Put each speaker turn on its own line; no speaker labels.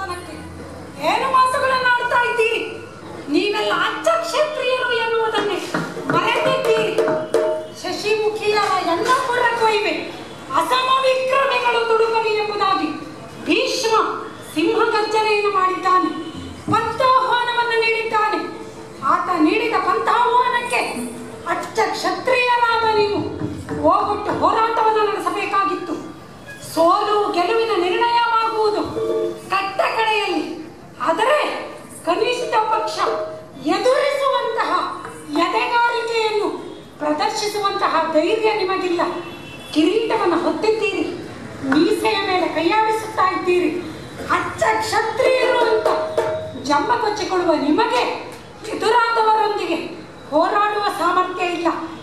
ಸಿಂಹಾಸನಕ್ಕೆ ಏನು ಮಾತುಗಳನ್ನು ಆಡ್ತಾ ಇದ್ದೀರಿ ನೀವೆಲ್ಲ ಅಚ್ಚ ಕ್ಷತ್ರಿಯರು ಎನ್ನುವುದನ್ನೇ ಮರೆತಿದ್ದೀರಿ ಶಶಿಮುಖಿಯರ ಎಲ್ಲ ಪುರ ಕೊಯ್ವೆ ಅಸಮ ವಿಕ್ರಮಿಗಳು ತುಡುಕಲಿ ಎಂಬುದಾಗಿ ಭೀಷ್ಮ ಸಿಂಹ ಗರ್ಜನೆಯನ್ನು ಮಾಡಿದ್ದಾನೆ ಪಂಥಾಹ್ವಾನವನ್ನು ನೀಡಿದ್ದಾನೆ ಆತ ನೀಡಿದ ಪಂಥಾಹ್ವಾನಕ್ಕೆ ಅಚ್ಚ ಕ್ಷತ್ರಿಯರಾದ ನೀವು ಹೋಗೊಟ್ಟು ಹೋರಾಟವನ್ನು ನಡೆಸಬೇಕಾಗಿತ್ತು ಸೋಲು ಗೆಲುವಿನ ನಿರ್ಣಯವಾಗುವುದು ಕಟ್ಟ ಕಡೆಯಲ್ಲಿ ಆದರೆ ಕನಿಷ್ಠ ಪಕ್ಷ ಎದುರಿಸುವಂತಹ ಎದೆಗಾರಿಕೆಯನ್ನು ಪ್ರದರ್ಶಿಸುವಂತಹ ಧೈರ್ಯ ನಿಮಗಿಲ್ಲ ಕಿರೀಟವನ್ನು ಹೊತ್ತಿದ್ದೀರಿ ಮೀಸೆಯ ಮೇಲೆ ಕೈಯಾಡಿಸುತ್ತಾ ಇದ್ದೀರಿ ಅಚ್ಚ ಕ್ಷತ್ರಿಯರು ಅಂತ ಜಮ್ಮ ಕೊಚ್ಚಿಕೊಳ್ಳುವ ನಿಮಗೆ ಎದುರಾದವರೊಂದಿಗೆ ಹೋರಾಡುವ ಸಾಮರ್ಥ್ಯ ಇಲ್ಲ